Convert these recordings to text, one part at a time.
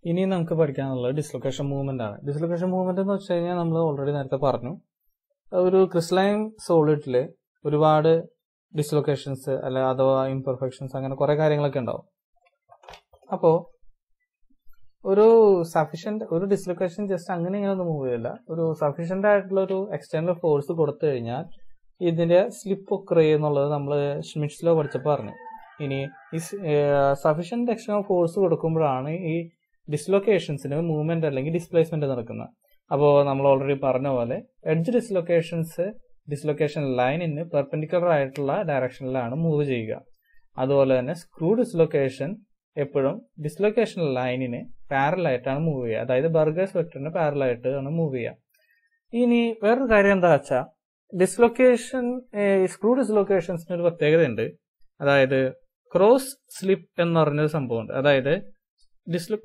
ഇനി നമുക്ക് പഠിക്കാനുള്ളത് ഡിസ്ലൊക്കേഷൻ മൂവ്മെന്റ് ആണ് ഡിസ്ലൊക്കേഷൻ മൂവ്മെന്റ് എന്ന് വെച്ച് കഴിഞ്ഞാൽ നമ്മൾ ഓൾറെഡി നേരത്തെ പറഞ്ഞു ഒരു ക്രിസ്റ്റലൈൻ സോളിഡിൽ ഒരുപാട് ഡിസ്ലൊക്കേഷൻസ് അല്ല അഥവാ ഇംപെർഫെക്ഷൻസ് അങ്ങനെ കുറെ കാര്യങ്ങളൊക്കെ ഉണ്ടാവും അപ്പോൾ ഒരു സഫീഷ്യന്റ് ഒരു ഡിസ്ലൊക്കേഷൻ ജസ്റ്റ് അങ്ങനെ ഇങ്ങനെ ഒന്നും മൂവ് ചെയ്യില്ല ഒരു സഫീഷ്യന്റ് ആയിട്ടുള്ള ഒരു എക്സ്റ്റേണൽ ഫോഴ്സ് കൊടുത്തു കഴിഞ്ഞാൽ ഇതിന്റെ സ്ലിപ്പ് ഒക്കെ എന്നുള്ളത് നമ്മൾ ഷ്മിറ്റ്സ് ലോ പഠിച്ചപ്പോൾ പറഞ്ഞു ഇനി ഈ സഫീഷ്യന്റ് എക്സ്റ്റേണൽ ഫോഴ്സ് കൊടുക്കുമ്പോഴാണ് ഈ ഡിസ്ലൊക്കേഷൻസിന് മൂവ്മെന്റ് അല്ലെങ്കിൽ ഡിസ്പ്ലേസ്മെന്റ് നടക്കുന്നത് അപ്പോൾ നമ്മൾ ഓൾറെഡി പറഞ്ഞ പോലെ എഡ്ജ് ഡിസ്ലൊക്കേഷൻസ് ഡിസ്ലൊക്കേഷൻ ലൈനിന് പെർപെൻഡിക്കുലർ ആയിട്ടുള്ള ഡയറക്ഷനിലാണ് മൂവ് ചെയ്യുക അതുപോലെ തന്നെ സ്ക്രൂ ഡിസ്ലൊക്കേഷൻ എപ്പോഴും ഡിസ്ലൊക്കേഷൻ ലൈനിന് പാരൽ ആയിട്ടാണ് മൂവ് ചെയ്യുക അതായത് ബർഗേഴ്സ് വെക്ടറിന് പാരൽ ആയിട്ടാണ് മൂവ് ചെയ്യുക ഇനി വേറൊരു കാര്യം എന്താ വെച്ചാൽ ഡിസ്ലൊക്കേഷൻ സ്ക്രൂ ഡിസ്ലൊക്കേഷൻസിന് ഒരു പ്രത്യേകതയുണ്ട് അതായത് ക്രോസ് സ്ലിപ്പ് എന്ന് പറഞ്ഞൊരു സംഭവമുണ്ട് അതായത് ഡിസ്ലൊ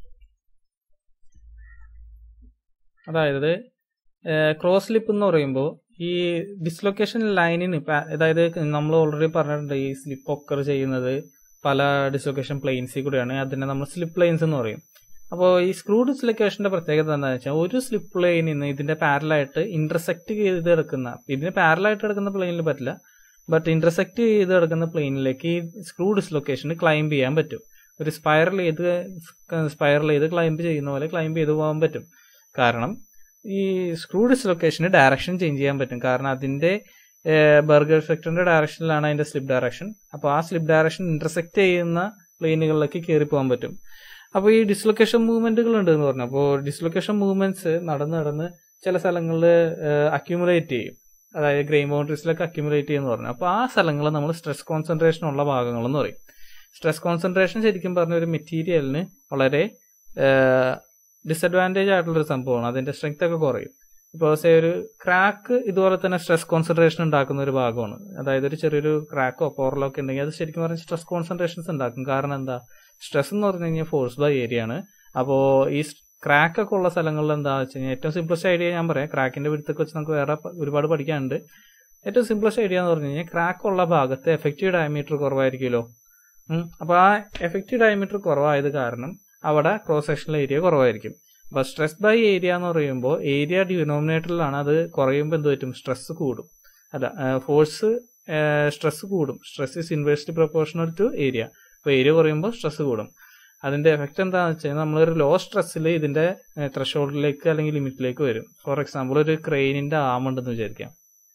അതായത് ക്രോസ് സ്ലിപ്പ് എന്ന് പറയുമ്പോൾ ഈ ഡിസ്ലൊക്കേഷൻ ലൈനിന് അതായത് നമ്മൾ ഓൾറെഡി പറഞ്ഞിട്ടുണ്ട് ഈ സ്ലിപ്പ് ഒക്കർ ചെയ്യുന്നത് പല ഡിസ്ലൊക്കേഷൻ പ്ലെയിൻസിൽ കൂടെയാണ് അതിനെ നമ്മൾ സ്ലിപ്പ് പ്ലെയിൻസ് എന്ന് പറയും അപ്പോൾ ഈ സ്ക്രൂ ഡിസ്ലൊക്കേഷന്റെ പ്രത്യേകത എന്താണെന്ന് വെച്ചാൽ ഒരു സ്ലിപ്പ് പ്ലെയിനിൽ നിന്ന് ഇതിന്റെ പാരലായിട്ട് ഇന്റർസെക്ട് ചെയ്ത് കിടക്കുന്ന ഇതിന് പാരലായിട്ട് കിടക്കുന്ന പ്ലെയിനിൽ പറ്റില്ല ബട്ട് ഇന്റർസെക്ട് ചെയ്ത് കിടക്കുന്ന പ്ലെയിനിലേക്ക് ഈ സ്ക്രൂ ഡിസ്ലൊക്കേഷന് ക്ലൈംബ് ചെയ്യാൻ പറ്റും ഒരു സ്പൈറൽ ചെയ്ത് സ്പൈറൽ ചെയ്ത് ക്ലൈംബ് ചെയ്യുന്ന പോലെ ക്ലൈംബ് ചെയ്ത് പോകാൻ പറ്റും കാരണം ഈ സ്ക്രൂ ഡിസ്ലൊക്കേഷന് ഡയറക്ഷൻ ചേഞ്ച് ചെയ്യാൻ പറ്റും കാരണം അതിന്റെ ബർഗർ സെക്ടറിന്റെ ഡയറക്ഷനിലാണ് അതിന്റെ സ്ലിപ്പ് ഡയറക്ഷൻ അപ്പോൾ ആ സ്ലിപ്പ് ഡയറക്ഷൻ ഇന്റർസെക്ട് ചെയ്യുന്ന പ്ലെയിനുകളിലേക്ക് കയറി പോകാൻ പറ്റും അപ്പോൾ ഈ ഡിസ്ലൊക്കേഷൻ മൂവ്മെന്റുകൾ ഉണ്ട് എന്ന് പറഞ്ഞു അപ്പോൾ ഡിസ്ലൊക്കേഷൻ മൂവ്മെന്റ്സ് നടന്ന് നടന്ന് ചില സ്ഥലങ്ങളിൽ അക്യൂമുലേറ്റ് ചെയ്യും അതായത് ഗ്രെയിൻ ബൗണ്ടറീസിലൊക്കെ അക്യൂമുലേറ്റ് ചെയ്യുമെന്ന് പറഞ്ഞു അപ്പോൾ ആ സ്ഥലങ്ങൾ നമ്മൾ സ്ട്രെസ് കോൺസെൻട്രേഷൻ ഉള്ള ഭാഗങ്ങളെന്ന് പറയും സ്ട്രെസ് കോൺസെൻട്രേഷൻ ശരിക്കും പറഞ്ഞ ഒരു മെറ്റീരിയലിന് വളരെ ഡിസഡ്വാൻറ്റേജ് ആയിട്ടുള്ള ഒരു സംഭവമാണ് അതിന്റെ സ്ട്രെങ്ത് ഒക്കെ കുറയും ഇപ്പോൾ സേ ഒരു ക്രാക്ക് ഇതുപോലെ തന്നെ സ്ട്രെസ് കോൺസെൻട്രേഷൻ ഉണ്ടാക്കുന്ന ഒരു ഭാഗമാണ് അതായത് ഒരു ചെറിയൊരു ക്രാക്കോ പോറലോ ഒക്കെ ഉണ്ടെങ്കിൽ അത് ശരിക്കും പറഞ്ഞാൽ സ്ട്രെസ് കോൺസെൻട്രേഷൻസ് ഉണ്ടാക്കും കാരണം എന്താ സ്ട്രെസ് എന്ന് പറഞ്ഞു കഴിഞ്ഞാൽ ഫോഴ്സ് ബൈ ഏരിയ ആണ് അപ്പോൾ ഈ ക്രാക്ക് ഒക്കെ ഉള്ള സ്ഥലങ്ങളിൽ എന്താ വെച്ച് കഴിഞ്ഞാൽ ഏറ്റവും സിംപ്ലസ്റ്റ് ഐഡിയ ഞാൻ പറയാം ക്രാക്കിന്റെ വിടുത്തൊക്കെ വെച്ച് നമുക്ക് വേറെ ഒരുപാട് പഠിക്കാനുണ്ട് ഏറ്റവും സിംപ്ലസ്റ്റ് ഐഡിയ എന്ന് പറഞ്ഞു കഴിഞ്ഞാൽ ക്രാക്ക് ഉള്ള ഭാഗത്ത് എഫക്റ്റീവ് ഡയമീറ്റർ കുറവായിരിക്കുമല്ലോ അപ്പോൾ ആ എഫക്റ്റീവ് ഡയമീറ്റർ കുറവായത് കാരണം അവിടെ ക്രോസ് സെക്ഷണൽ ഏരിയ കുറവായിരിക്കും അപ്പൊ സ്ട്രെസ് ബൈ ഏരിയ എന്ന് പറയുമ്പോൾ ഏരിയ ഡിനോമിനേറ്ററിലാണ് അത് കുറയുമ്പോൾ എന്ത് പറ്റും സ്ട്രെസ് കൂടും അല്ല ഫോഴ്സ് സ്ട്രെസ് കൂടും stress is inversely proportional to area അപ്പോൾ ഏരിയ കുറയുമ്പോൾ സ്ട്രെസ് കൂടും അതിന്റെ എഫക്റ്റ് എന്താണെന്ന് വെച്ച് കഴിഞ്ഞാൽ നമ്മളൊരു ലോ സ്ട്രെസ്സിൽ ഇതിന്റെ ത്രഷോൾഡിലേക്ക് അല്ലെങ്കിൽ ലിമിറ്റിലേക്ക് വരും ഫോർ എക്സാമ്പിൾ ഒരു ക്രെയിനിന്റെ ആം ഉണ്ടെന്ന് വിചാരിക്കാം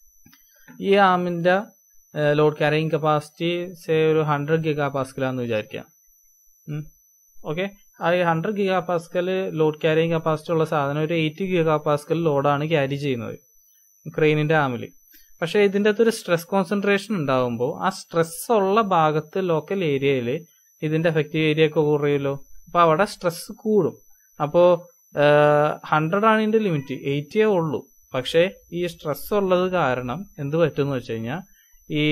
ഈ ആമിന്റെ ലോഡ് ക്യാരിങ് കപ്പാസിറ്റി സേ ഒരു ഹൺഡ്രഡ് ഗിഗാ പാസ്കലാന്ന് വിചാരിക്കാം ഓക്കെ ആ ഈ hundred giga pascal load carrying capacity ഉള്ള സാധനം ഒരു എയ്റ്റി ഗിഗാ പാസ്കൽ ലോഡാണ് ക്യാരി ചെയ്യുന്നത് ക്രെയിനിന്റെ ആമിൽ പക്ഷെ ഇതിൻ്റെ അകത്ത് ഒരു സ്ട്രെസ് കോൺസെൻട്രേഷൻ ഉണ്ടാകുമ്പോൾ ആ സ്ട്രെസ് ഉള്ള ഭാഗത്ത് ലോക്കൽ ഏരിയയിൽ ഇതിന്റെ എഫക്റ്റീവ് ഏരിയ ഒക്കെ കുറയുമല്ലോ അപ്പൊ അവിടെ സ്ട്രെസ് കൂടും അപ്പോ ഹൺഡ്രഡ് ആണ് ഇതിന്റെ ലിമിറ്റ് എയ്റ്റിയേ ഉള്ളൂ പക്ഷേ ഈ സ്ട്രെസ് ഉള്ളത് കാരണം എന്ത് പറ്റുമെന്ന് വെച്ച് കഴിഞ്ഞാൽ ഈ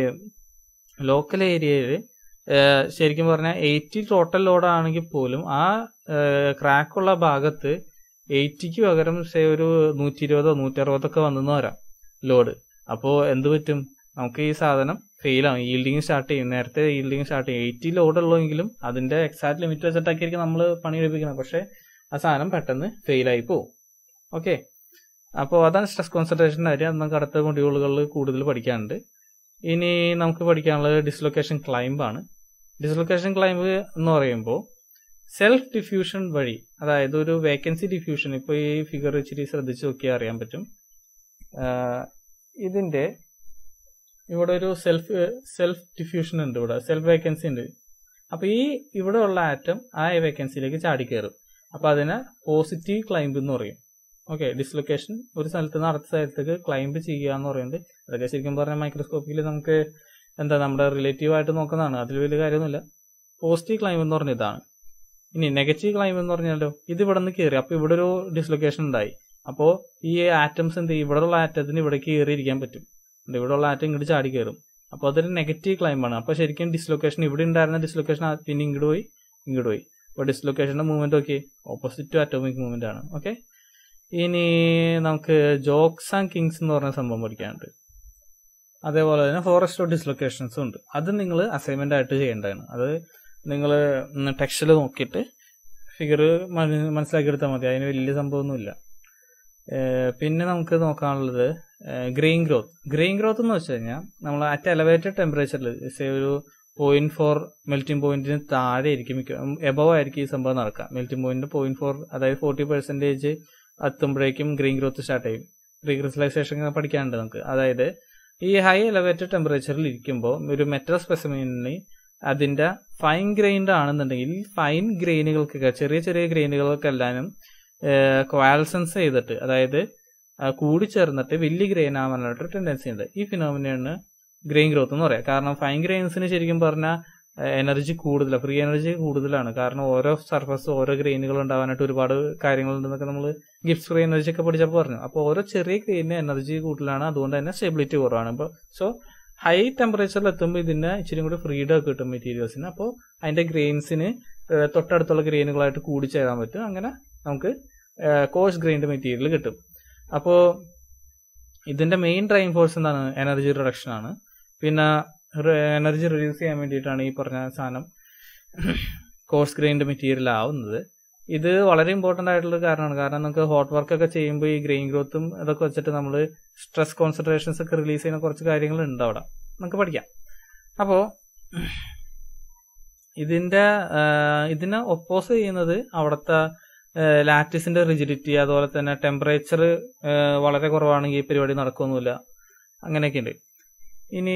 ലോക്കൽ ഏരിയയിൽ ശരിക്കും പറഞ്ഞാൽ എയ്റ്റി ടോട്ടൽ ലോഡ് ആണെങ്കിൽ പോലും ആ ക്രാക്കുള്ള ഭാഗത്ത് എയ്റ്റിക്ക് പകരം സേ ഒരു നൂറ്റി ഇരുപതോ നൂറ്റി അറുപതൊക്കെ വന്നെന്ന് വരാം ലോഡ് അപ്പോൾ എന്ത് പറ്റും നമുക്ക് ഈ സാധനം ഫെയിൽ ആവും ഈൽഡിങ് സ്റ്റാർട്ട് ചെയ്യും നേരത്തെ ഈൽഡിങ് സ്റ്റാർട്ട് ചെയ്യും എയ്റ്റി ലോഡ് ഉള്ളെങ്കിലും അതിന്റെ എക്സാക്ട് ലിമിറ്റ് വെച്ചിട്ടായിരിക്കും നമ്മൾ പണി എടുപ്പിക്കുന്നത് പക്ഷേ ആ സാധനം പെട്ടെന്ന് ഫെയിൽ ആയി പോകും ഓക്കെ അപ്പോൾ അതാണ് സ്ട്രെസ് കോൺസെൻട്രേഷൻ കാര്യം അത് നമുക്ക് അടുത്ത മൊഡ്യൂളുകളിൽ കൂടുതൽ പഠിക്കാനുണ്ട് ഇനി നമുക്ക് പഠിക്കാനുള്ളത് ഡിസ്ലൊക്കേഷൻ ക്ലൈംബ് ആണ് ഡിസ്ലൊക്കേഷൻ ക്ലൈംബ് എന്ന് പറയുമ്പോൾ സെൽഫ് ഡിഫ്യൂഷൻ വഴി അതായത് ഒരു വേക്കൻസി ഡിഫ്യൂഷൻ ഇപ്പോൾ ഈ ഫിഗർ ഇച്ചിരി ശ്രദ്ധിച്ച് നോക്കിയാൽ അറിയാൻ പറ്റും ഇതിന്റെ ഇവിടെ ഒരു സെൽഫ് സെൽഫ് ഡിഫ്യൂഷൻ ഉണ്ട് ഇവിടെ സെൽഫ് വേക്കൻസി ഉണ്ട് അപ്പൊ ഈ ഇവിടെ ഉള്ള ആറ്റം ആ വേക്കൻസിയിലേക്ക് ചാടി കയറും അപ്പൊ അതിനെ പോസിറ്റീവ് ക്ലൈംബ് എന്ന് പറയും ഓക്കെ ഡിസ്ലൊക്കേഷൻ ഒരു സ്ഥലത്ത് നിന്ന് അടുത്ത സ്ഥലത്തേക്ക് ക്ലൈംബ് ചെയ്യുക എന്ന് പറയുന്നത് അതൊക്കെ ശരിക്കും പറഞ്ഞാൽ മൈക്രോസ്കോപ്പിൽ നമുക്ക് എന്താ നമ്മുടെ റിലേറ്റീവ് ആയിട്ട് നോക്കുന്നതാണ് അതിൽ വലിയ കാര്യമൊന്നുമില്ല പോസിറ്റീവ് ക്ലൈംബ് എന്ന് പറഞ്ഞ ഇതാണ് ഇനി നെഗറ്റീവ് ക്ലൈംബ് എന്ന് പറഞ്ഞാലോ ഇത് ഇവിടെ നിന്ന് കയറി അപ്പൊ ഇവിടെ ഒരു ഡിസ്ലൊക്കേഷൻ ഉണ്ടായി അപ്പോൾ ഈ ആറ്റംസ് എന്ത് ചെയ്യും ഇവിടെ ഉള്ള ആറ്റത്തിന് ഇവിടേക്ക് കയറിയിരിക്കാൻ പറ്റും ഇവിടെ ഉള്ള ആറ്റം ഇങ്ങോട്ട് ചാടി കയറും അപ്പോൾ അതൊരു നെഗറ്റീവ് ക്ലൈംബാണ് അപ്പോൾ ശരിക്കും ഡിസ്ലൊക്കേഷൻ ഇവിടെ ഉണ്ടായിരുന്ന ഡിസ്ലൊക്കേഷൻ പിന്നെ ഇങ്ങോട്ട് പോയി ഇങ്ങോട്ട് പോയി അപ്പോൾ ഡിസ്ലൊക്കേഷന്റെ movement okay opposite atomic movement ആണ് ഓക്കെ ഇനി നമുക്ക് ജോക്സ് ആൻഡ് കിങ്സ് എന്ന് പറഞ്ഞ സംഭവം പഠിക്കാനുണ്ട് അതേപോലെ തന്നെ ഫോറസ്റ്റ് ഓഫ് ഡിസ്ലൊക്കേഷൻസും ഉണ്ട് അത് നിങ്ങൾ അസൈൻമെന്റ് ആയിട്ട് ചെയ്യേണ്ടതാണ് അത് നിങ്ങൾ ടെക്സ്റ്റിൽ നോക്കിയിട്ട് ഫിഗർ മനസ്സിലാക്കി എടുത്താൽ മതി അതിന് വലിയ സംഭവമൊന്നുമില്ല ഏഹ് പിന്നെ നമുക്ക് നോക്കാനുള്ളത് ഗ്രെയിൻ ഗ്രോത്ത് ഗ്രെയിൻ ഗ്രോത്ത് എന്ന് വെച്ച് കഴിഞ്ഞാൽ നമ്മൾ അറ്റ് എലവേറ്റഡ് ടെമ്പറേച്ചറിൽ ഒരു പോയിന്റ് ഫോർ മെൽറ്റിംഗ് പോയിന്റിന് താഴെ ആയിരിക്കും മിക്ക എബവ് ആയിരിക്കും ഈ സംഭവം നടക്കുക മെൽറ്റിംഗ് പോയിന്റ് പോയിന്റ് ഫോർ അതായത് ഫോർട്ടി പെർസെന്റേജ് എത്തുമ്പോഴേക്കും ഗ്രീൻ ഗ്രോത്ത് സ്റ്റാർട്ട് ചെയ്യും റീക്രിസ്റ്റലൈസേഷൻ പഠിക്കാനുണ്ട് നമുക്ക് അതായത് ഈ ഹൈ എലവേറ്റഡ് ടെമ്പറേച്ചറിൽ ഇരിക്കുമ്പോൾ ഒരു മെറ്റൽ സ്പെസിമിന് അതിന്റെ ഫൈൻ ഗ്രൈൻഡ് ആണെന്നുണ്ടെങ്കിൽ ഫൈൻ ഗ്രെയിനുകൾക്കൊക്കെ ചെറിയ ചെറിയ ഗ്രെയിനുകൾക്കെല്ലാനും ക്വാൽസൻസ് ചെയ്തിട്ട് അതായത് ആ, കൂടിച്ചേർന്നിട്ട് വലിയ ഗ്രെയിൻ ആവാനായിട്ട് ടെൻഡൻസി ഉണ്ട് ഈ ഫിനോമിനാണ് ഗ്രെയിൻ ഗ്രോത്ത് എന്ന് പറയാം കാരണം ഫൈൻ ഗ്രെയിൻസിന് ശരിക്കും പറഞ്ഞാൽ എനർജി കൂടുതലാണ് ഫ്രീ എനർജി കൂടുതലാണ് കാരണം ഓരോ സർഫസ് ഓരോ ഗ്രെയിനുകൾ ഉണ്ടാവാനായിട്ട് ഒരുപാട് കാര്യങ്ങളുണ്ടെന്നൊക്കെ നമ്മൾ ഗിഫ്റ്റ് ഫ്രീ എനർജി ഒക്കെ പഠിച്ചപ്പോൾ പറഞ്ഞു അപ്പോൾ ഓരോ ചെറിയ ഗ്രെയിനിന് എനർജി കൂടുതലാണ് അതുകൊണ്ട് തന്നെ സ്റ്റെബിലിറ്റി കുറവാണ് അപ്പോൾ സോ ഹൈ ടെമ്പറേച്ചറിൽ എത്തുമ്പോൾ ഇതിന് ഇച്ചിരി കൂടി ഫ്രീഡം ഒക്കെ കിട്ടും മെറ്റീരിയൽസിന് അപ്പോൾ അതിന്റെ ഗ്രെയിൻസിന് തൊട്ടടുത്തുള്ള ഗ്രെയിനുകളായിട്ട് കൂടിച്ചേരാൻ പറ്റും അങ്ങനെ നമുക്ക് കോഴ്സ് ഗ്രൈൻഡ് മെറ്റീരിയൽ കിട്ടും അപ്പോൾ ഇതിന്റെ മെയിൻ ഡ്രൈവിംഗ് ഫോഴ്സ് എന്താണ് എനർജി റിഡക്ഷൻ ആണ് പിന്നെ എനർജി റിഡ്യൂസ് ചെയ്യാൻ വേണ്ടിയിട്ടാണ് ഈ പറഞ്ഞ സാധനം കോഴ്സ് ഗ്രൈൻഡ് മെറ്റീരിയൽ ആവുന്നത് ഇത് വളരെ ഇമ്പോർട്ടന്റ് ആയിട്ടുള്ള ഒരു കാരണമാണ് കാരണം നമുക്ക് ഹോട്ട് വർക്ക് ഒക്കെ ചെയ്യുമ്പോൾ ഈ ഗ്രെയിൻ ഗ്രോത്തും ഇതൊക്കെ വെച്ചിട്ട് നമ്മൾ സ്ട്രെസ് കോൺസെൻട്രേഷൻസ് ഒക്കെ റിലീസ് ചെയ്യുന്ന കുറച്ച് കാര്യങ്ങൾ ഉണ്ട് അവിടെ നമുക്ക് പഠിക്കാം അപ്പോൾ ഇതിന്റെ ആ, ഇതിനെ ഒപ്പോസ് ചെയ്യുന്നത് അവിടുത്തെ ലാറ്റിസിന്റെ റിജിഡിറ്റി അതുപോലെ തന്നെ ടെമ്പറേച്ചർ വളരെ കുറവാണെങ്കിൽ ഈ പരിപാടി നടക്കൊന്നുമില്ല അങ്ങനെയൊക്കെ ഉണ്ട് ഇനി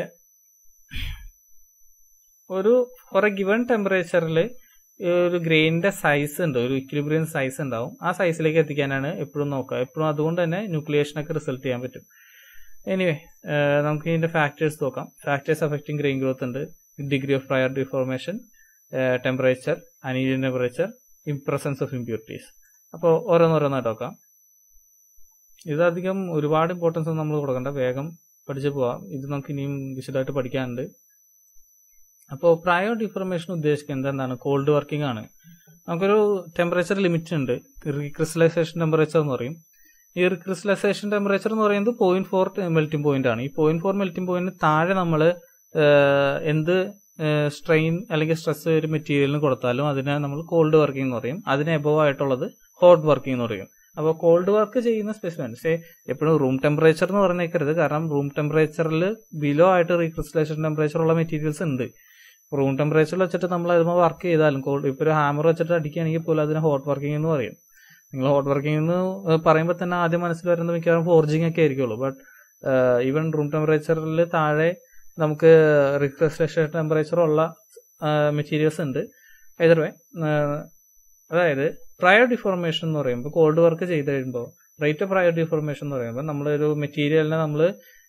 ഒരു ഫോർ എ ഗിവൺ ടെമ്പറേച്ചറിൽ ഒരു ഗ്രെയിനിന്റെ സൈസ് ഉണ്ട് ഒരു ഇക്വിലിബ്രിയം സൈസ് ഉണ്ടാവും ആ സൈസിലേക്ക് എത്തിക്കാനാണ് എപ്പോഴും നോക്കുക എപ്പോഴും അതുകൊണ്ട് തന്നെ ന്യൂക്ലിയേഷൻ ഒക്കെ റിസൾട്ട് ചെയ്യാൻ പറ്റും എനിവേ നമുക്ക് ഇതിന്റെ ഫാക്ടേഴ്സ് നോക്കാം ഫാക്ടേഴ്സ് അഫക്റ്റിംഗ് ഗ്രെയിൻ ഗ്രോത്ത് ഉണ്ട് degree of prior deformation temperature annealing temperature in presence of impurities അപ്പോൾ ഓരോന്നോരോന്നായിട്ട് നോക്കാം ഇതധികം ഒരുപാട് ഇമ്പോർട്ടൻസ് ഒന്നും നമ്മൾ കൊടുക്കണ്ട വേഗം പഠിച്ചു പോവാം ഇത് നമുക്ക് ഇനിയും വിശദമായിട്ട് പഠിക്കാനുണ്ട് അപ്പോൾ പ്രയോ ഡിഫോർമേഷൻ ഉദ്ദേശിക്കുന്നത് എന്താണ് കോൾഡ് വർക്കിംഗ് ആണ് നമുക്കൊരു ടെമ്പറേച്ചർ ലിമിറ്റ് ഉണ്ട് റീക്രിസ്റ്റലൈസേഷൻ ടെമ്പറേച്ചർ എന്ന് പറയും ഈ റീക്രിസ്റ്റലൈസേഷൻ ടെമ്പറേച്ചർ എന്ന് പറയുന്നത് പോയിന്റ് ഫോർ മെൽറ്റിംഗ് പോയിന്റ് ആണ് ഈ പോയിന്റ് ഫോർ മെൽറ്റിംഗ് പോയിന്റ് താഴെ നമ്മൾ എന്ത് സ്ട്രെയിൻ അല്ലെങ്കിൽ സ്ട്രെസ് ഒരു മെറ്റീരിയലിന് കൊടുത്താലും അതിനെ നമ്മൾ കോൾഡ് വർക്കിംഗ് എന്ന് പറയും അതിന് എബവ് ആയിട്ടുള്ളത് ഹോട്ട് വർക്കിംഗ് എന്ന് പറയും അപ്പോൾ കോൾഡ് വർക്ക് ചെയ്യുന്ന സ്പെസിമെൻ സേ എപ്പോഴും റൂം ടെമ്പറേച്ചർ എന്ന് പറഞ്ഞേക്കരുത് കാരണം റൂം ടെമ്പറേച്ചറിൽ ബിലോ ആയിട്ട് റീക്രിസ്റ്റലൈസേഷൻ ടെമ്പറേച്ചർ ഉള്ള മെറ്റീരിയൽസ് ഉണ്ട് റൂം ടെമ്പറേച്ചറിൽ വെച്ചിട്ട് നമ്മൾ അതുമ്പോൾ വർക്ക് ചെയ്താലും കോൾഡ് ഇപ്പോൾ ഒരു ഹാമർ വെച്ചിട്ട് അടിക്കുകയാണെങ്കിൽ പോലും അതിന് ഹോട്ട് വർക്കിംഗ് എന്ന് പറയും നിങ്ങൾ ഹോട്ട് വർക്കിംഗ് എന്ന് പറയുമ്പോൾ തന്നെ ആദ്യം മനസ്സിൽ വരുന്നത് മിക്കവാറും ഫോർജിങ് ഒക്കെ ആയിരിക്കുള്ളൂ ബട്ട് ഈവൻ റൂം ടെമ്പറേച്ചറിൽ താഴെ നമുക്ക് റിക്രിസ്റ്റേഷൻ ടെമ്പറേച്ചർ ഉള്ള മെറ്റീരിയൽസ് ഉണ്ട് എതിർവേ അതായത് പ്രയർ ഡിഫോർമേഷൻ എന്ന് പറയുമ്പോൾ കോൾഡ് വർക്ക് ചെയ്ത് കഴിയുമ്പോൾ റേറ്റ് ഓഫ് പ്രയർ ഡിഫോർമേഷൻ എന്ന് പറയുമ്പോൾ നമ്മളൊരു മെറ്റീരിയലിനെ നമ്മൾ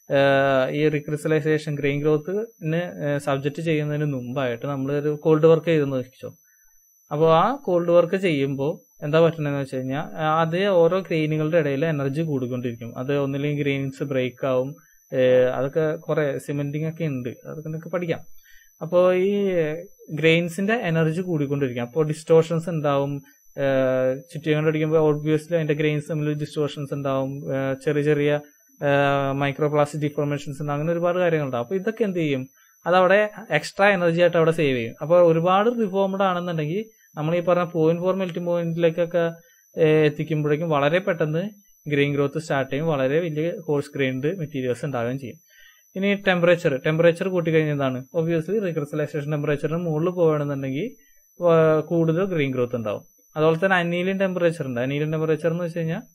ഈ റിക്രിസ്റ്റലൈസേഷൻ ഗ്രെയിൻ ഗ്രോത്തിന് സബ്ജക്റ്റ് ചെയ്യുന്നതിന് മുമ്പായിട്ട് നമ്മൾ ഒരു കോൾഡ് വർക്ക് ചെയ്തെന്ന് വെച്ചോ അപ്പോൾ ആ കോൾഡ് വർക്ക് ചെയ്യുമ്പോൾ എന്താ പറ്റണമെന്ന് വെച്ച് കഴിഞ്ഞാൽ അത് ഓരോ ഗ്രെയിനുകളുടെ ഇടയിൽ എനർജി കൂടിക്കൊണ്ടിരിക്കും അത് ഒന്നില്ലെങ്കിൽ ഗ്രെയിൻസ് ബ്രേക്ക് ആവും അതൊക്കെ കുറെ സിമെന്റിങ് ഒക്കെ ഉണ്ട് അതൊക്കെ നിങ്ങൾക്ക് പഠിക്കാം അപ്പോൾ ഈ ഗ്രെയിൻസിന്റെ എനർജി കൂടിക്കൊണ്ടിരിക്കും അപ്പോൾ ഡിസ്റ്റോർഷൻസ് ഉണ്ടാവും ചുറ്റികൊണ്ട് അടിക്കുമ്പോൾ ഓബ്വിയസ്ലി അതിന്റെ ഗ്രെയിൻസ് തമ്മിൽ ഡിസ്റ്റോർഷൻസ് ഉണ്ടാവും ചെറിയ ചെറിയ മൈക്രോ പ്ലാസ്റ്റിക് ഡിഫോർമേഷൻസ് ഉണ്ട് അങ്ങനെ ഒരുപാട് കാര്യങ്ങളുണ്ടാവും അപ്പോൾ ഇതൊക്കെ എന്ത് ചെയ്യും അതവിടെ എക്സ്ട്രാ എനർജി ആയിട്ട് അവിടെ സേവ് ചെയ്യും അപ്പോൾ ഒരുപാട് റിഫോംഡ് ആണെന്നുണ്ടെങ്കിൽ നമ്മൾ ഈ പറഞ്ഞ പോയിന്റ് ഫോർ മെൽറ്റിംഗ് പോയിന്റിലേക്കൊക്കെ എത്തിക്കുമ്പോഴേക്കും വളരെ പെട്ടെന്ന് ഗ്രെയിൻ ഗ്രോത്ത് സ്റ്റാർട്ട് ചെയ്യും വളരെ വലിയ കോഴ്സ് ഗ്രൈൻഡ് മെറ്റീരിയൽസ് ഉണ്ടാവുകയും ചെയ്യും ഇനി ടെമ്പറേച്ചർ ടെമ്പറേച്ചർ കൂട്ടിക്കഴിഞ്ഞാൽ എന്താണ് ഒബ്വിയസ്ലി റീക്രിസ്റ്റലൈസേഷൻ ടെമ്പറേച്ചറിന് മുകളിൽ പോവുകയാണെന്നുണ്ടെങ്കിൽ കൂടുതൽ ഗ്രീൻ ഗ്രോത്ത് ഉണ്ടാവും അതുപോലെ തന്നെ അനീലിയൻ ടെമ്പറേച്ചർ ഉണ്ട് അനീലിയൻ ടെമ്പറേച്ചർ എന്ന് വെച്ച് കഴിഞ്ഞാൽ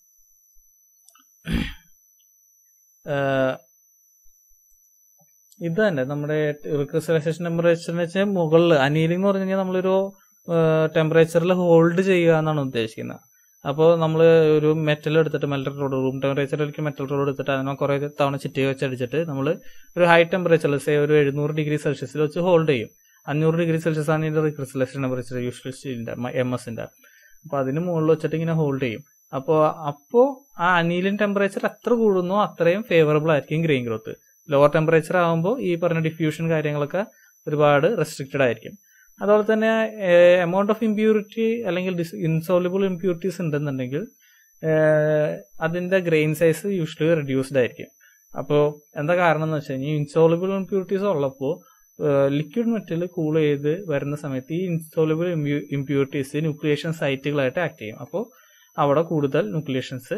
ഇത് തന്നെ നമ്മുടെ റിക്രിസ്റ്റലൈസേഷൻ ടെമ്പറേച്ചറിന് വെച്ചാൽ മുകളിൽ അനീലിംഗ് എന്ന് പറഞ്ഞു കഴിഞ്ഞാൽ നമ്മളൊരു ടെമ്പറേച്ചറിൽ ഹോൾഡ് ചെയ്യുക എന്നാണ് ഉദ്ദേശിക്കുന്നത് അപ്പോൾ നമ്മൾ ഒരു മെറ്റൽ എടുത്തിട്ട് മെറ്റൽ റോഡ് റൂം ടെമ്പറേച്ചറിലേക്ക് മെറ്റൽ റോഡ് എടുത്തിട്ട് അതിനെ കുറേ തവണ ചിറ്റി വെച്ച് അടിച്ചിട്ട് നമ്മൾ ഒരു ഹൈ ടെമ്പറേച്ചറിൽ സേ ഒരു എഴുന്നൂറ് ഡിഗ്രി സെൽഷ്യസിൽ വെച്ച് ഹോൾഡ് ചെയ്യും അഞ്ഞൂറ് ഡിഗ്രി സെൽഷ്യസ് ആണ് ഇതിന്റെ റിക്രിസ്റ്റലൈസേഷൻ ടെമ്പറേച്ചർ യൂഷ്വൽ സ്റ്റീലിന്റെ എം എസിന്റെ അപ്പോൾ അതിന് മുകളിൽ വെച്ചിട്ട് ഇങ്ങനെ ഹോൾഡ് ചെയ്യും അപ്പോൾ അപ്പോൾ ആ അനീലിൻ ടെമ്പറേച്ചർ എത്ര കൂടുന്നോ അത്രയും ഫേവറബിൾ ആയിരിക്കും ഗ്രെയിൻ ഗ്രോത്ത് ലോവർ ടെമ്പറേച്ചർ ആകുമ്പോൾ ഈ പറഞ്ഞ ഡിഫ്യൂഷൻ കാര്യങ്ങളൊക്കെ ഒരുപാട് റെസ്ട്രിക്റ്റഡ് ആയിരിക്കും അതുപോലെ തന്നെ എമൗണ്ട് ഓഫ് ഇമ്പ്യൂരിറ്റി അല്ലെങ്കിൽ ഇൻസോളിബിൾ ഇമ്പ്യൂരിറ്റീസ് ഉണ്ടെന്നുണ്ടെങ്കിൽ അതിന്റെ ഗ്രെയിൻ സൈസ് യൂഷ്വലി റെഡ്യൂസ്ഡ് ആയിരിക്കും അപ്പോൾ എന്താ കാരണം എന്ന് വെച്ച് കഴിഞ്ഞാൽ ഇൻസോളിബിൾ ഇമ്പ്യൂരിറ്റീസ് ഉള്ളപ്പോൾ ലിക്വിഡ് മെറ്റൽ കൂൾ ചെയ്ത് വരുന്ന സമയത്ത് ഈ ഇൻസോലബിൾ ഇമ്പ്യൂരിറ്റീസ് ന്യൂക്ലിയേഷൻ സൈറ്റുകളായിട്ട് ആക്ട് ചെയ്യും അപ്പോൾ അവിടെ കൂടുതൽ ന്യൂക്ലിയേഷൻസ്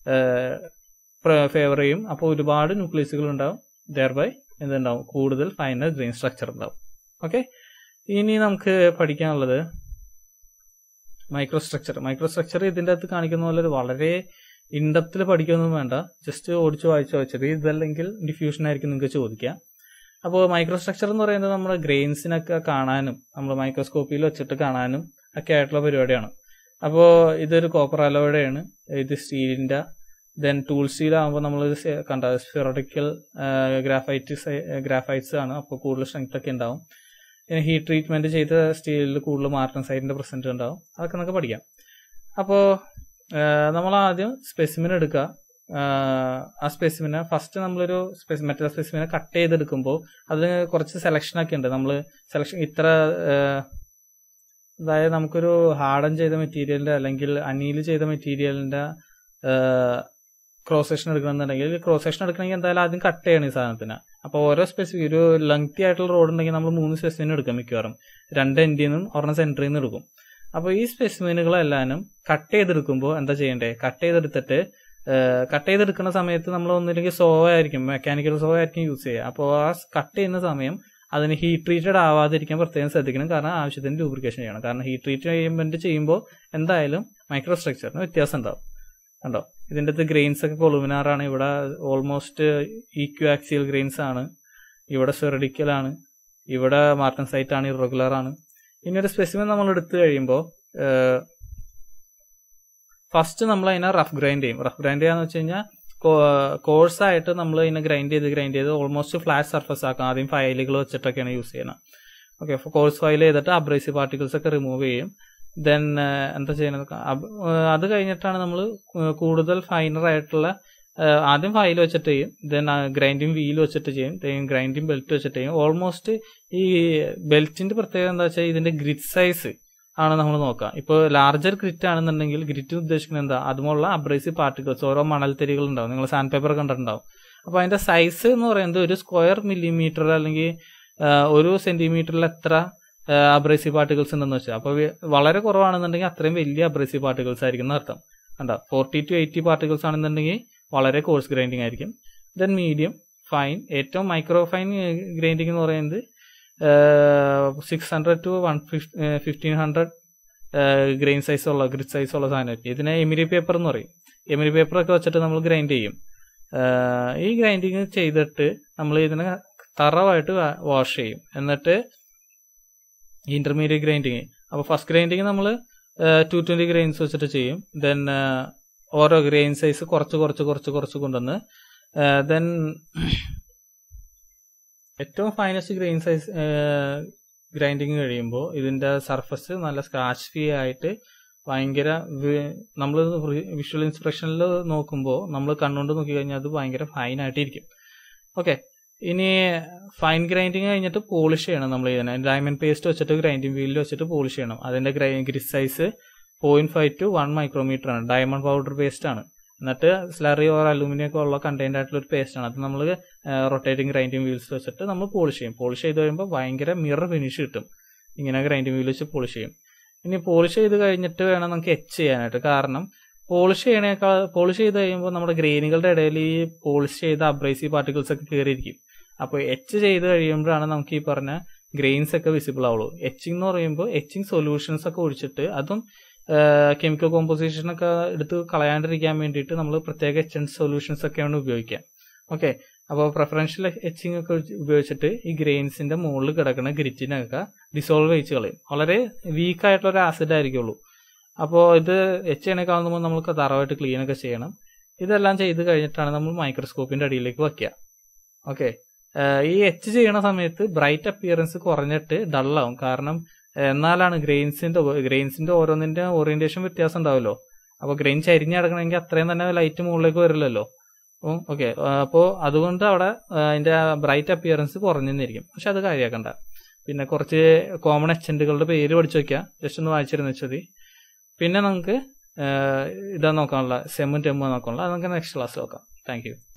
ഫേവർ ചെയ്യും അപ്പോൾ ഒരുപാട് ന്യൂക്ലിയസുകൾ ഉണ്ടാവും ദയർബൈ എന്തുണ്ടാവും കൂടുതൽ ഫൈനൽ ഗ്രെയിൻ സ്ട്രക്ചർ ഉണ്ടാവും ഓക്കെ ഇനി നമുക്ക് പഠിക്കാനുള്ളത് മൈക്രോ സ്ട്രക്ചർ മൈക്രോ സ്ട്രക്ചർ ഇതിൻ്റെ അകത്ത് കാണിക്കുന്ന പോലെ വളരെ ഇൻഡപ്തിൽ പഠിക്കൊന്നും വേണ്ട ജസ്റ്റ് ഓടിച്ച് വായിച്ച് വെച്ചത് ഇതല്ലെങ്കിൽ ഡിഫ്യൂഷൻ ആയിരിക്കും നിങ്ങൾക്ക് ചോദിക്കാം അപ്പോൾ മൈക്രോ സ്ട്രക്ചർ എന്ന് പറയുന്നത് നമ്മുടെ ഗ്രെയിൻസിനൊക്കെ കാണാനും നമ്മൾ മൈക്രോസ്കോപ്പിയിൽ വെച്ചിട്ട് കാണാനും ഒക്കെ ആയിട്ടുള്ള പരിപാടിയാണ് അപ്പോൾ ഇതൊരു കോപ്പർ അലോയുടെയാണ് ഇത് സ്റ്റീലിൻ്റെ ദെൻ ടൂൾ സ്റ്റീൽ ആകുമ്പോൾ നമ്മൾ കണ്ട സ്ഫിറോട്ടിക്കൽ ഗ്രാഫൈറ്റ്സ് ഗ്രാഫൈറ്റ്സ് ആണ് അപ്പോൾ കൂടുതൽ സ്ട്രെങ്ത് ഒക്കെ ഉണ്ടാവും പിന്നെ ഹീറ്റ് ട്രീറ്റ്മെന്റ് ചെയ്ത സ്റ്റീലിൽ കൂടുതൽ മാർട്ടൺ സൈഡിന്റെ പ്രസന്റ് ഉണ്ടാവും അതൊക്കെ നമുക്ക് പഠിക്കാം അപ്പോൾ നമ്മൾ ആദ്യം സ്പെസിമിൻ എടുക്കുക ആ സ്പെസിമിനെ ഫസ്റ്റ് നമ്മളൊരു മറ്റേ സ്പെസിമിനെ കട്ട് ചെയ്തെടുക്കുമ്പോൾ അതിന് കുറച്ച് സെലക്ഷൻ ഒക്കെ ഉണ്ട് നമ്മൾ സെലക്ഷൻ ഇത്ര അതായത് നമുക്കൊരു ഹാർഡൻ ചെയ്ത മെറ്റീരിയലിന്റെ അല്ലെങ്കിൽ അനീൽ ചെയ്ത മെറ്റീരിയലിന്റെ ക്രോസ് സെക്ഷൻ എടുക്കണമെന്നുണ്ടെങ്കിൽ ക്രോസ് സെക്ഷൻ എടുക്കണമെങ്കിൽ എന്തായാലും ആദ്യം കട്ട് ചെയ്യണം ഈ സാധനത്തിന് അപ്പോൾ ഓരോ സ്പെസിഫിക് ഒരു ലെങ്തി ആയിട്ടുള്ള റോഡ് ഉണ്ടെങ്കിൽ നമ്മൾ മൂന്ന് സ്പെസിമിൻ എടുക്കാം മിക്കവാറും രണ്ട് എൻഡിൽ നിന്നും ഒരെണ്ണം സെന്ററിൽ നിന്ന് എടുക്കും അപ്പോൾ ഈ സ്പെസിമിനുകളെല്ലാനും കട്ട് ചെയ്തെടുക്കുമ്പോൾ എന്താ ചെയ്യണ്ടേ കട്ട് ചെയ്തെടുത്തിട്ട് കട്ട് ചെയ്തെടുക്കുന്ന സമയത്ത് നമ്മൾ ഒന്നില്ലെങ്കിൽ സോ ആയിരിക്കും മെക്കാനിക്കൽ സോ ആയിരിക്കും യൂസ് ചെയ്യുക അപ്പോൾ ആ കട്ട് ചെയ്യുന്ന സമയം അതിന് ഹീറ്റ് ട്രീറ്റഡ് ആവാതിരിക്കാൻ പ്രത്യേകം ശ്രദ്ധിക്കണം കാരണം ആവശ്യത്തിന് ലൂബ്രിക്കേഷൻ ചെയ്യണം കാരണം ഹീറ്റ് ട്രീറ്റ്മെന്റ് ചെയ്യുമ്പോൾ എന്തായാലും മൈക്രോ സ്ട്രക്ചറിന് വ്യത്യാസം ഉണ്ടാവും കണ്ടോ ഇതിൻ്റെ അകത്ത് ഗ്രെയിൻസ് ഒക്കെ കൊളുമിനാറാണ് ഇവിടെ ഓൾമോസ്റ്റ് ഈക്വ ആക്സിയൽ ഗ്രെയിൻസ് ആണ് ഇവിടെ സെറിഡിക്കൽ ആണ് ഇവിടെ മാർട്ടൻ സൈറ്റ് ആണ് ഇറഗുലർ ആണ് ഇനി ഒരു സ്പെസിമെൻ നമ്മൾ എടുത്തു കഴിയുമ്പോൾ ഫസ്റ്റ് നമ്മൾ അതിനെ റഫ് ഗ്രൈൻഡ് ചെയ്യും റഫ് ഗ്രൈൻഡ് ചെയ്യാന്ന് വെച്ച് കഴിഞ്ഞാൽ കോഴ്സ് ആയിട്ട് നമ്മൾ ഇതിനെ ഗ്രൈൻഡ് ചെയ്ത് ഗ്രൈൻഡ് ചെയ്ത് ഓൾമോസ്റ്റ് ഫ്ലാറ്റ് സർഫസ് ആക്കാം ആദ്യം ഫയലുകൾ വെച്ചിട്ടൊക്കെയാണ് യൂസ് ചെയ്യുന്നത് ഓക്കെ കോഴ്സ് ഫയൽ ചെയ്തിട്ട് അബ്രേസീവ് പാർട്ടിക്കിൾസ് ഒക്കെ റിമൂവ് ചെയ്യും ദെൻ എന്താ ചെയ്യുന്നത് അത് കഴിഞ്ഞിട്ടാണ് നമ്മൾ കൂടുതൽ ഫൈനർ ആയിട്ടുള്ള ആദ്യം ഫയൽ വെച്ചിട്ട് ചെയ്യും ദെൻ ഗ്രൈൻഡിങ് വീൽ വെച്ചിട്ട് ചെയ്യും ദെൻ ഗ്രൈൻഡിങ് ബെൽറ്റ് വെച്ചിട്ട് ചെയ്യും ഓൾമോസ്റ്റ് ഈ ബെൽറ്റിന്റെ പ്രത്യേകത എന്താ വെച്ചാൽ ഇതിന്റെ ഗ്രിറ്റ് സൈസ് ആണ് നമ്മൾ നോക്കുക ഇപ്പോൾ ലാർജർ ഗ്രിറ്റ് ആണെന്നുണ്ടെങ്കിൽ ഗ്രിറ്റ് ഉദ്ദേശിക്കുന്നത് എന്താ അതുമുള്ള അബ്രേസീവ് പാർട്ടിക്കിൾസ് ഓരോ മണൽത്തരികൾ ഉണ്ടാവും നിങ്ങൾ സാൻഡ് പേപ്പർ കണ്ടിട്ടുണ്ടാവും അപ്പോൾ അതിന്റെ സൈസ് എന്ന് പറയുന്നത് ഒരു സ്ക്വയർ മില്ലിമീറ്റർ അല്ലെങ്കിൽ ഒരു സെന്റിമീറ്ററിൽ എത്ര അബ്രേസീവ് പാർട്ടിക്കിൾസ് ഉണ്ടെന്ന് വെച്ചാൽ അപ്പോൾ വളരെ കുറവാണെന്നുണ്ടെങ്കിൽ അത്രയും വലിയ അബ്രേസീവ് പാർട്ടിക്കിൾസ് ആയിരിക്കും അർത്ഥം കണ്ടോ ഫോർട്ടി ടു എയ്റ്റി പാർട്ടിക്കിൾസ് ആണെന്നുണ്ടെങ്കിൽ വളരെ കോഴ്സ് ഗ്രൈൻഡിങ് ആയിരിക്കും ദെൻ മീഡിയം ഫൈൻ ഏറ്റവും മൈക്രോ ഫൈൻ ഗ്രൈൻഡിങ് എന്ന് പറയുന്നത് six hundred to one fifteen hundred grain size ഉള്ള ഗ്രിഡ് സൈസ് ഉള്ള സാധനമായിരിക്കും ഇതിനെ എമിരി പേപ്പർ എന്ന് പറയും എമിരി പേപ്പർ ഒക്കെ വെച്ചിട്ട് നമ്മൾ ഗ്രൈൻഡ് ചെയ്യും ഈ ഗ്രൈൻഡിങ് ചെയ്തിട്ട് നമ്മൾ ഇതിനെ തറവായിട്ട് വാഷ് ചെയ്യും എന്നിട്ട് ഇന്റർമീഡിയറ്റ് ഗ്രൈൻഡിങ് അപ്പോൾ ഫസ്റ്റ് ഗ്രൈൻഡിങ് നമ്മൾ ടു ട്വന്റി ഗ്രെയിൻസ് വെച്ചിട്ട് ചെയ്യും ദെൻ ഓരോ ഗ്രെയിൻ സൈസ് കുറച്ച് കുറച്ച് കുറച്ച് കുറച്ച് കൊണ്ടുവന്ന് ദെൻ ഏറ്റവും ഫൈനസ്റ്റ് ഗ്രെയിൻ സൈസ് ഗ്രൈൻഡിങ് കഴിയുമ്പോൾ ഇതിന്റെ സർഫസ് നല്ല സ്ക്രാച്ച് ഫ്രീ ആയിട്ട് ഭയങ്കര നമ്മൾ വിഷ്വൽ ഇൻസ്പിറേഷനിൽ നോക്കുമ്പോൾ നമ്മൾ കണ്ണുകൊണ്ട് നോക്കി കഴിഞ്ഞാൽ അത് ഭയങ്കര ഫൈൻ ആയിട്ടിരിക്കും ഓക്കെ ഇനി ഫൈൻ ഗ്രൈൻഡിങ് കഴിഞ്ഞിട്ട് പോളിഷ് ചെയ്യണം നമ്മൾ ഇതിനെ ഡയമണ്ട് പേസ്റ്റ് വെച്ചിട്ട് ഗ്രൈൻഡിങ് വീലിൽ വെച്ചിട്ട് പോളിഷ് ചെയ്യണം അതിന്റെ grit size point five to one micrometer ആണ് ഡയമണ്ട് പൗഡർ പേസ്റ്റ് ആണ് എന്നിട്ട് സ്ലറി ഓർ അലൂമിനിയം ഒക്കെ ഉള്ള കണ്ടെയ്ൻഡ് ആയിട്ടുള്ള ഒരു പേസ്റ്റ് ആണ് അത് നമ്മൾ റൊട്ടേറ്റിംഗ് ഗ്രൈൻഡിങ് വീൽസ് വെച്ചിട്ട് നമ്മൾ പോളിഷ് ചെയ്യും പോളിഷ് ചെയ്ത് കഴിയുമ്പോൾ ഭയങ്കര മിറർ ഫിനിഷ് കിട്ടും ഇങ്ങനെ ഗ്രൈൻഡിങ് വീൽ വെച്ച് പോളിഷ് ചെയ്യും ഇനി പോളിഷ് ചെയ്ത് കഴിഞ്ഞിട്ട് വേണം നമുക്ക് എച്ച് ചെയ്യാനായിട്ട് കാരണം പോളിഷ് ചെയ്യണേക്കാൾ പോളിഷ് ചെയ്ത് കഴിയുമ്പോൾ നമ്മുടെ ഗ്രെയിനുകളുടെ ഇടയിൽ ഈ പോളിഷ് ചെയ്ത അബ്രൈസീവ് പാർട്ടിക്കിൾസ് ഒക്കെ കയറിയിരിക്കും അപ്പോൾ എച്ച് ചെയ്ത് കഴിയുമ്പോഴാണ് നമുക്ക് ഈ പറഞ്ഞ ഗ്രെയിൻസ് ഒക്കെ വിസിബിൾ ആവുള്ളൂ എച്ചിങ് എന്ന് പറയുമ്പോൾ എച്ചിങ് സൊല്യൂഷൻസ് ഒക്കെ ഒഴിച്ചിട്ട് അതും കെമിക്കൽ കോമ്പോസിഷൻ ഒക്കെ എടുത്ത് കളയാണ്ടിരിക്കാൻ വേണ്ടിയിട്ട് നമ്മൾ പ്രത്യേക എച്ച് എൻ സൊല്യൂഷൻസ് ഒക്കെയാണ് ഉപയോഗിക്കുക ഓക്കെ അപ്പോൾ പ്രിഫറൻഷ്യൽ എച്ചിങ് ഒക്കെ ഉപയോഗിച്ചിട്ട് ഈ ഗ്രെയിൻസിന്റെ മുകളിൽ കിടക്കുന്ന ഗ്രിറ്റിനൊക്കെ ഡിസോൾവ് ചെയ്ച്ച് കളയും വളരെ വീക്ക് ആയിട്ടുള്ള ഒരു ആസിഡ് ആയിരിക്കുള്ളൂ അപ്പോൾ ഇത് എച്ച് ചെയ്യണേക്കാൾ കാണുമ്പോൾ നമുക്ക് തറവായിട്ട് ക്ലീൻ ഒക്കെ ചെയ്യണം ഇതെല്ലാം ചെയ്ത് കഴിഞ്ഞിട്ടാണ് നമ്മൾ മൈക്രോസ്കോപ്പിന്റെ അടിയിലേക്ക് വെക്കുക ഓക്കെ ഈ എച്ച് ചെയ്യണ സമയത്ത് ബ്രൈറ്റ് അപ്പിയറൻസ് കുറഞ്ഞിട്ട് ഡള്ളാവും കാരണം എന്നാലാണ് ഗ്രെയിൻസിന്റെ ഗ്രെയിൻസിന്റെ ഓരോന്നിന്റെ ഓറിയന്റേഷൻ വ്യത്യാസം ഉണ്ടാവുമല്ലോ അപ്പോൾ ഗ്രെയിൻ ചരിഞ്ഞ് കിടക്കണമെങ്കിൽ അത്രയും തന്നെ ലൈറ്റ് മുകളിലേക്ക് വരില്ലല്ലോ ഓക്കെ അപ്പോൾ അതുകൊണ്ട് അവിടെ അതിന്റെ ബ്രൈറ്റ് അപ്പിയറൻസ് കുറഞ്ഞെന്നിരിക്കും പക്ഷെ അത് കാര്യമാക്കണ്ട പിന്നെ കുറച്ച് കോമൺ എച്ചൻറ്റുകളുടെ പേര് പഠിച്ചു വെക്കുക ജസ്റ്റ് ഒന്ന് വായിച്ചിരുന്നു വെച്ചത് പിന്നെ നമുക്ക് ഇതാ നോക്കാനുള്ള സെമ്മും ടെമ്മും നോക്കാനുള്ള അത് നമുക്ക് നെക്സ്റ്റ് ക്ലാസ് നോക്കാം താങ്ക്